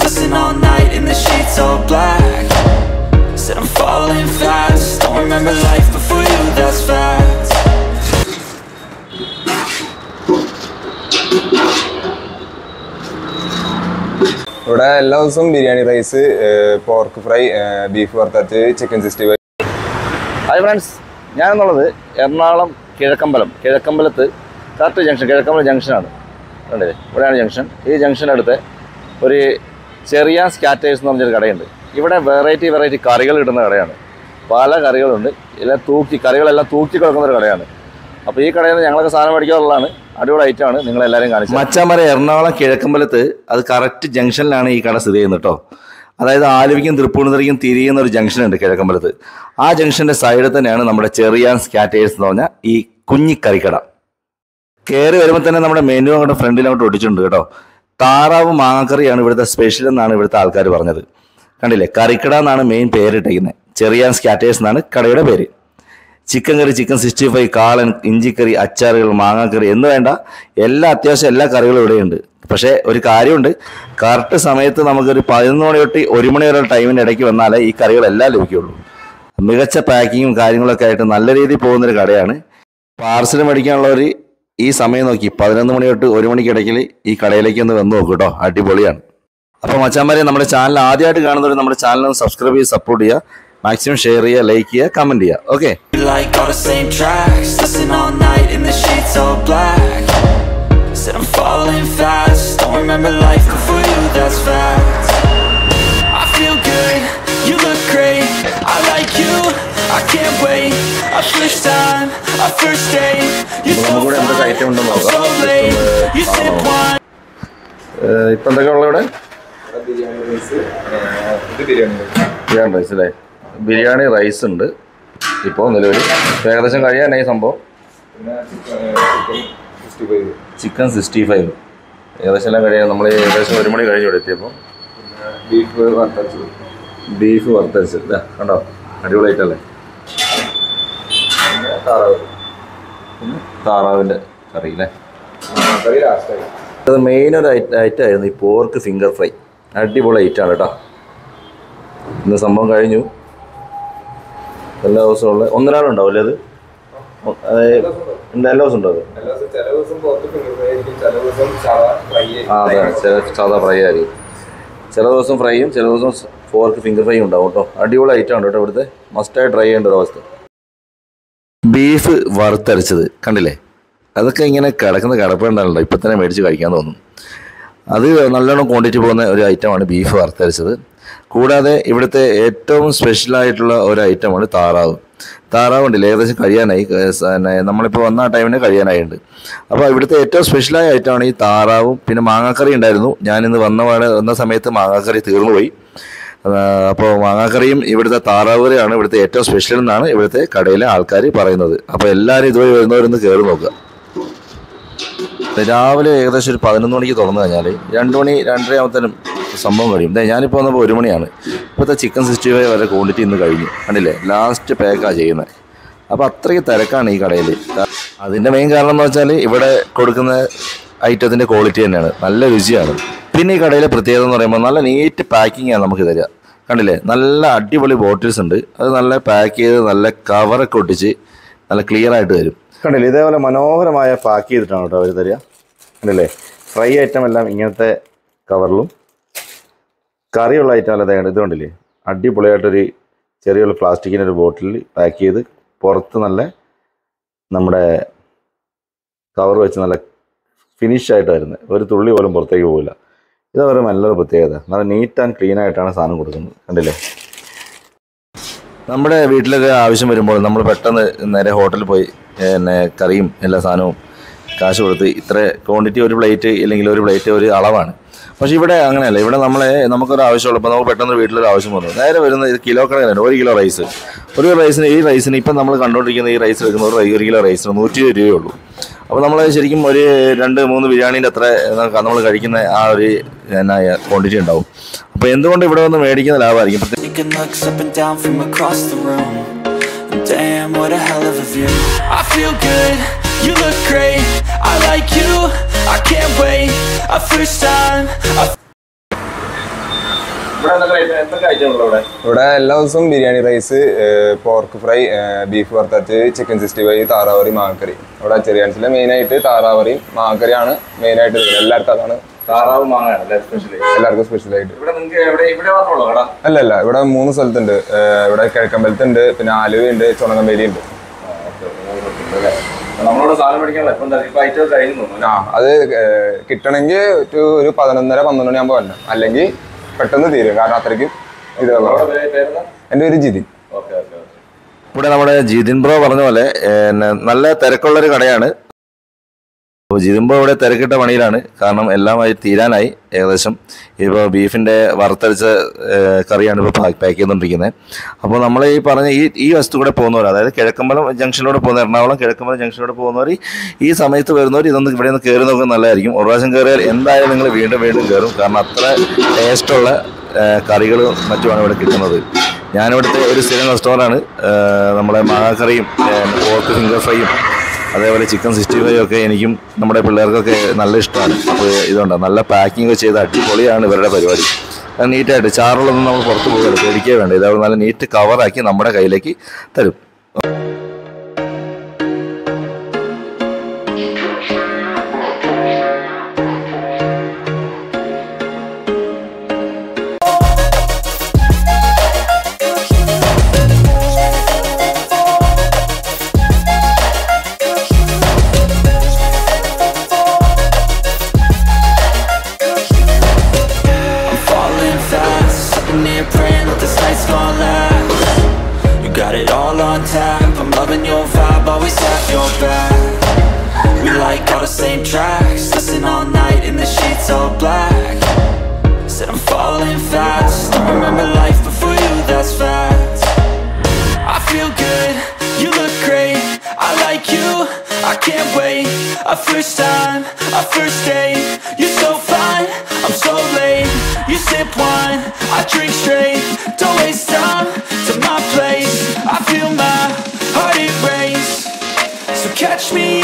Listen all night in the sheets all black Said I'm falling fast Don't remember life before you, that's fact ഇവിടെ എല്ലാ ദിവസവും biryani rice pork fry beef വറുത്തച്ച് chicken sixty five hi friends ഞാനെന്നുള്ളത് എറണാകുളം കിഴക്കമ്പലം കിഴക്കമ്പലത്ത് correct junction Kizhakkambalam ജംഗ്ഷനാണ് കണ്ടില്ലേ ഇവിടെയാണ് junction ഈ ജംഗ്ഷനടുത്ത് ഒരു ചെറിയ സ്കാറ്റേഴ്സ് എന്ന് പറഞ്ഞൊരു കടയുണ്ട് ഇവിടെ വെറൈറ്റി വെറൈറ്റി കറികൾ കിട്ടുന്ന കടയാണ് പല കറികളുണ്ട് എല്ലാം തൂക്കി കറികളെല്ലാം തൂക്കി കിടക്കുന്ന ഒരു കടയാണ് അപ്പോൾ ഈ കടയിൽ നിന്ന് ഞങ്ങളൊക്കെ സാധനം മേടിക്കാറുള്ളതാണ് അടിപൊളി ഐറ്റമാണ് നിങ്ങളെല്ലാവരും കാണിച്ചത് മച്ചാമര എറണാകുളം കിഴക്കമ്പലത്ത് അത് കറക്റ്റ് ജംഗ്ഷനിലാണ് ഈ കട സ്ഥിതി ചെയ്യുന്നത് കേട്ടോ അതായത് ആലുവിക്കും തൃപ്പൂണിത്തുറയ്ക്കും തിരിയുന്ന ഒരു ജംഗ്ഷൻ ഉണ്ട് കിഴക്കമ്പലത്ത് ആ ജംഗ്ഷന്റെ സൈഡിൽ തന്നെയാണ് നമ്മുടെ ചെറിയാൻ സ്കാറ്റേഴ്സ് എന്ന് പറഞ്ഞ ഈ കുഞ്ഞിക്കറിക്കട കയറി വരുമ്പോൾ തന്നെ നമ്മുടെ മെനു അങ്ങോട്ട് ഫ്രണ്ടിൽ അങ്ങോട്ട് ഒടിച്ചിട്ടുണ്ട് കേട്ടോ താറാവ് മാങ്ങക്കറിയാണ് ഇവിടുത്തെ സ്പെഷ്യൽ എന്നാണ് ഇവിടുത്തെ ആൾക്കാർ പറഞ്ഞത് കണ്ടില്ലേ കറിക്കട എന്നാണ് മെയിൻ പേരിട്ടിരിക്കുന്നത് ചെറിയാൻ സ്കാറ്റേഴ്സ് എന്നാണ് കടയുടെ പേര് chicken curry chicken sixty five കാളൻ ഇഞ്ചിക്കറി അച്ചാറുകൾ മാങ്ങാക്കറി എന്ന് വേണ്ട എല്ലാ അത്യാവശ്യം എല്ലാ കറികളും ഇവിടെയുണ്ട് പക്ഷേ ഒരു കാര്യമുണ്ട് കറക്റ്റ് സമയത്ത് നമുക്കൊരു പതിനൊന്ന് മണി തൊട്ട് ഒരു മണി വരെ ടൈമിൻ്റെ ഇടയ്ക്ക് വന്നാലേ ഈ കറികളെല്ലാം ലഭിക്കുകയുള്ളൂ മികച്ച പാക്കിങ്ങും കാര്യങ്ങളൊക്കെ ആയിട്ട് നല്ല രീതിയിൽ പോകുന്നൊരു കടയാണ് പാർസൽ മേടിക്കാനുള്ളവർ ഈ സമയം നോക്കി പതിനൊന്ന് മണി തൊട്ട് ഒരു മണിക്ക് ഇടയ്ക്കിൽ ഈ കടയിലേക്ക് ഒന്ന് വന്ന് നോക്കൂ കേട്ടോ അടിപൊളിയാണ് അപ്പോൾ മച്ചാന്മാരെ നമ്മുടെ ചാനൽ ആദ്യമായിട്ട് കാണുന്നവർ നമ്മുടെ ചാനൽ ഒന്ന് സബ്സ്ക്രൈബ് ചെയ്ത് സപ്പോർട്ട് ചെയ്യുക മാക്സിമം ഷെയർ ചെയ്യുക ലൈക്ക് ചെയ്യുക കമൻറ്റ് ചെയ്യുക okay We like all the same tracks Listen all night in the sheets all black Said I'm falling fast Don't remember life before you, that's fact I feel good, you look great I like you, I can't wait Our first time, our first date You're so നമുക്ക് ഇവിടെ എന്തൊക്കെ fine, item ഉണ്ടെന്ന് I'm so നോക്കാം. late Just You ഒന്ന് sip wine ഇപ്പം എന്തൊക്കെ ഉള്ള ഇവിടെ ബിരിയാണി റൈസ് ഇത് ബിരിയാണി റൈസ് ബിരിയാണി റൈസ് അല്ലേ ബിരിയാണി റൈസ് ഉണ്ട് ഇപ്പോൾ നിലവിൽ ഇപ്പം ഏകദേശം കഴിയാനായി സംഭവം പിന്നെ chicken sixty five chicken sixty five ഏകദേശം എല്ലാം കഴിയാൻ നമ്മൾ ഏകദേശം ഒരു മണി കഴിഞ്ഞു ഇവിടെ എത്തിയപ്പോൾ പിന്നെ ബീഫ് വറുത്തച്ചത് ബീഫ് വറുത്തരച്ച് ഇതാ കണ്ടോ അടിപൊളി ഐറ്റം അല്ലേ പിന്നെ താറാവ് പിന്നെ താറാവിൻ്റെ കറി അല്ലേ കറി ലാസ്റ്റായി അത് മെയിൻ ഒരു ഐറ്റം ആയിരുന്നു ഈ പോർക്ക് ഫിംഗർ ഫ്രൈ അടിപൊളി ഐറ്റമാണ് കേട്ടോ ഇന്ന് സംഭവം കഴിഞ്ഞു എല്ലാ ദിവസവും ഉള്ള ഒന്നരാളുണ്ടാവും അല്ലേ അത് ഒ- അത് ഉണ്ട് എല്ലാ ദിവസവും ഉണ്ടോ അത് എല്ലാ ദിവസവും ചില ദിവസം പുറത്ത് ഫിംഗർ ഫ്രൈ ആയിരിക്കും ചില ദിവസം സാധാ ഫ്രൈ ആ അതെ ചില സാധാ ഫ്രൈ ആയിരിക്കും ചില ദിവസം ഫ്രൈയും ചില ദിവസം ഫോർക്ക് ഫിംഗർ ഫ്രൈയും ഉണ്ടാവും കേട്ടോ അടിപൊളി ഐറ്റം ഉണ്ട് കേട്ടോ ഇവിടുത്തെ മസ്റ്റായി ട്രൈ ചെയ്യേണ്ട ഒരു അവസ്ഥ ബീഫ് വറുത്തരച്ചത് കണ്ടില്ലേ അതൊക്കെ ഇങ്ങനെ കിടക്കുന്ന കിടപ്പുണ്ടല്ലോ ഇപ്പം തന്നെ മേടിച്ച് കഴിക്കാൻ തോന്നും അത് നല്ലോണം ക്വാണ്ടിറ്റി പോകുന്ന ഒരു ഐറ്റമാണ് ബീഫ് വറുത്തരച്ചത് കൂടാതെ ഇവിടുത്തെ ഏറ്റവും സ്പെഷ്യലായിട്ടുള്ള ഒരു ഐറ്റമാണ് താറാവ് താറാവ് ഉണ്ടല്ലേ ഏകദേശം കഴിയാനായി ഏ, സ- പിന്നെ നമ്മളിപ്പോൾ വന്ന ആ ടൈമിന് കഴിയാനായിട്ടുണ്ട് അപ്പോൾ ഇവിടുത്തെ ഏറ്റവും സ്പെഷ്യലായ ഐറ്റമാണ് ഈ താറാവും പിന്നെ മാങ്ങാക്കറി ഉണ്ടായിരുന്നു ഞാനിന്ന് വന്ന പാടെ വന്ന സമയത്ത് മാങ്ങാക്കറി തീർന്നുപോയി അപ്പോൾ മാങ്ങാക്കറിയും ഇവിടുത്തെ താറാവ് കറിയാണ് ഇവിടുത്തെ ഏറ്റവും സ്പെഷ്യൽ എന്നാണ് ഇവിടുത്തെ കടയിലെ ആൾക്കാർ പറയുന്നത് അപ്പോൾ എല്ലാവരും ഇതുവഴി വരുന്നവരൊന്ന് കയറി നോക്കുക രാവിലെ ഏകദേശം ഒരു പതിനൊന്ന് മണിക്ക് തുറന്നു കഴിഞ്ഞാൽ രണ്ട് മണി രണ്ടര ആകുമ്പോഴത്തേനും സംഭവം കഴിയും ദേ ഞാനിപ്പോൾ വന്നപ്പോൾ ഒരു മണിയാണ് ഇപ്പോഴത്തെ ചിക്കൻ സിക്സ്റ്റി ഫൈവ് വരെ ക്വാണ്ടിറ്റി ഇന്ന് കഴിഞ്ഞു കണ്ടില്ലേ ലാസ്റ്റ് പാക്കാണ് ചെയ്യുന്നത് അപ്പോൾ അത്രയ്ക്ക് തിരക്കാണ് ഈ കടയിൽ അതിൻ്റെ മെയിൻ കാരണം എന്ന് വെച്ചാൽ ഇവിടെ കൊടുക്കുന്ന ഐറ്റത്തിൻ്റെ ക്വാളിറ്റി തന്നെയാണ് നല്ല രുചിയാണ് പിന്നെ ഈ കടയിലെ പ്രത്യേകത എന്ന് പറയുമ്പോൾ നല്ല നീറ്റ് പാക്കിംഗ് ആണ് നമുക്ക് തരിക കണ്ടില്ലേ നല്ല അടിപൊളി ബോട്ടിൽസ് ഉണ്ട് അത് നല്ല പാക്ക് ചെയ്ത് നല്ല കവറൊക്കെ ഒട്ടിച്ച് നല്ല ക്ലിയർ ആയിട്ട് തരും കണ്ടില്ലേ ഇതേപോലെ മനോഹരമായ പാക്ക് ചെയ്തിട്ടാണ് കേട്ടോ അവർ തരിക കണ്ടില്ലേ ഫ്രൈ ഐറ്റം എല്ലാം ഇങ്ങനത്തെ കവറിലും കറിയുള്ള ഐറ്റം അല്ല തേങ്ങ ഇത് കണ്ടില്ലേ അടിപൊളിയായിട്ടൊരു ചെറിയൊരു പ്ലാസ്റ്റിക്കിൻ്റെ ഒരു ബോട്ടിലിൽ പാക്ക് ചെയ്ത് പുറത്ത് നല്ല നമ്മുടെ കവർ വെച്ച് നല്ല ഫിനിഷ് ആയിട്ട് വരുന്നത് ഒരു തുള്ളി പോലും പുറത്തേക്ക് പോകില്ല ഇത് അവരുടെ നല്ലൊരു പ്രത്യേകത നല്ല നീറ്റ് ആൻഡ് ക്ലീൻ ആയിട്ടാണ് സാധനം കൊടുക്കുന്നത് കണ്ടില്ലേ നമ്മുടെ വീട്ടിലൊക്കെ ആവശ്യം വരുമ്പോൾ നമ്മൾ പെട്ടെന്ന് നേരെ ഹോട്ടലിൽ പോയി പിന്നെ കറിയും എല്ലാ സാധനവും കാശ് കൊടുത്ത് ഇത്ര ക്വാണ്ടിറ്റി ഒരു പ്ലേറ്റ് ഇല്ലെങ്കിൽ ഒരു പ്ലേറ്റ് ഒരു അളവാണ് പക്ഷേ ഇവിടെ അങ്ങനെയല്ല ഇവിടെ നമ്മളെ നമുക്കൊരു ആവശ്യമുള്ളപ്പോൾ നമുക്ക് പെട്ടെന്ന് വീട്ടിലൊരു ആവശ്യം വന്നു നേരെ വരുന്ന ഇത് കിലോ കണക്കിന് ഒരു കിലോ റൈസ് ഒരു റൈസിന് ഈ റൈസിന് ഇപ്പം നമ്മൾ കണ്ടുകൊണ്ടിരിക്കുന്ന ഈ റൈസ് എടുക്കുന്ന ഒരു റൈ- ഒരു കിലോ റൈസിന് നൂറ്റി ഇരുപത് രൂപയേ ഉള്ളൂ അപ്പോൾ നമ്മൾ ശരിക്കും ഒരു രണ്ട് മൂന്ന് ബിരിയാണീൻ്റെ അത്ര നമ്മൾ കഴിക്കുന്ന ആ ഒരു എന്നാ ക്വാണ്ടിറ്റി ഉണ്ടാവും അപ്പോൾ എന്തുകൊണ്ട് ഇവിടെ വന്ന് മേടിക്കുന്ന ലാഭമായിരിക്കും പ്രത്യേകിച്ച് Taking looks up and down from across the room. And damn, what a hell of a view. I feel good, you look great. I like you, I can't wait. A first time, a ഇവിടെ എന്തൊക്കെ item- എന്തൊക്കെ item ഉള്ളത് ഇവിടെ ഇവിടെ എല്ലാ ദിവസവും biryani rice pork fry beef വറുത്തച്ച് chicken sixty five താറാവറി മാങ്ങക്കറി ഇവിടെ ചെറിയാൻസിലെ മെയിനായിട്ട് താറാവറിയും മാങ്ങക്കറിയാണ് മെയിനായിട്ട് വരുന്നത് എല്ലാവർക്കും അതാണ് താറാവ് മാങ്ങയാണ് അല്ലേ സ്പെഷ്യലി എല്ലാവർക്കും സ്പെഷ്യലായിട്ട് ഇവിടെ നിങ്ങൾക്ക് എവിടെ ഇവിടെ മാത്രമുള്ളൂ കട അല്ല അല്ല ഇവിടെ മൂന്ന് സ്ഥലത്തുണ്ട് ഏഹ് ഇവിടെ കിഴക്കമ്പലത്തുണ്ട് പിന്നെ ആലുവയുണ്ട് ചുണങ്ങമ്പേലി ഉണ്ട് നമ്മളോട് സാധനം മേടിക്കാനുള്ള ഇപ്പം എന്താ ഇപ്പൊ ഐറ്റം കഴിഞ്ഞു തോന്നുന്നു ആ അത് ഏഹ് കിട്ടണമെങ്കിൽ ഒരു ഒരു പതിനൊന്നര പന്ത്രണ്ട് മണി ആകുമ്പോൾ വരണം അല്ലെങ്കിൽ പെട്ടെന്ന് തീരും കാരണം അത്രയ്ക്കും ഇത് അവിടെ പേ- പേരെന്താ എൻ്റെ ഒരു ജിതി ഓക്കെ ഓക്കെ ഇവിടെ നമ്മുടെ ജിതിൻ ബ്രോ പറഞ്ഞ പോലെ ഏഹ്, നല്ല തിരക്കുള്ളൊരു കടയാണ് അപ്പോൾ ജിതിൻ ബ്രോ ഇവിടെ തിരക്കിട്ട പണിയിലാണ് കാരണം എല്ലാമായി തീരാനായി ഏകദേശം ഇപ്പോൾ ബീഫിൻ്റെ വറുത്തരച്ച ഏഹ്, കറിയാണ് ഇപ്പോൾ പാക്ക് പാക്ക് ചെയ്തുകൊണ്ടിരിക്കുന്നത് അപ്പോൾ നമ്മൾ ഈ പറഞ്ഞ ഈ ഈ വസ്തു കൂടെ പോകുന്നവർ അതായത് കിഴക്കമ്പലം ജംഗ്ഷനിലൂടെ പോകുന്ന എറണാകുളം കിഴക്കമ്പലം ജംഗ്ഷനിലൂടെ പോകുന്നവർ ഈ സമയത്ത് വരുന്നവർ ഇതൊന്ന് ഇവിടെ നിന്ന് കയറി നോക്കുന്നത് നല്ലതായിരിക്കും ഒരു പ്രാവശ്യം കയറിയാൽ എന്തായാലും നിങ്ങൾ വീണ്ടും വീണ്ടും കയറും കാരണം അത്ര ടേസ്റ്റുള്ള കറികളും മറ്റുമാണ് ഇവിടെ കിട്ടുന്നത് ഞാനിവിടുത്തെ ഒരു സ്ഥിരം റെസ്റ്റോറൻ്റാണ് നമ്മളെ മാങ്ങാക്കറിയും പോർക്ക് ഫിംഗർ ഫ്രൈയും അതേപോലെ ചിക്കൻ സിക്സ്റ്റി ഫൈവ് ഒക്കെ എനിക്കും നമ്മുടെ പിള്ളേർക്കൊക്കെ നല്ല ഇഷ്ടമാണ് അപ്പോൾ ഇതുണ്ട് നല്ല പാക്കിംഗ് ഒക്കെ ചെയ്ത് അടിപൊളിയാണ് ഇവരുടെ പരിപാടി അത് നീറ്റായിട്ട് ചാറുള്ളതൊന്നും നമ്മൾ പുറത്ത് പോകരുത് പേടിക്കേ വേണ്ട ഇതവിടെ നല്ല നീറ്റ് കവറാക്കി നമ്മുടെ കയ്യിലേക്ക് തരും I'm falling fast, sitting here praying that this night's gonna last. You got it all on tap, I'm loving your vibe, always have your back. We like all the same tracks, listen all night in the sheets all black. Said I'm falling fast, don't remember life before you, that's fact. I feel good, you look great, I like you, I can't wait. A first time, a first date, you're so fine, I'm so late. You sip wine, I drink straight, don't waste time to my place. I feel my heart it race, so catch me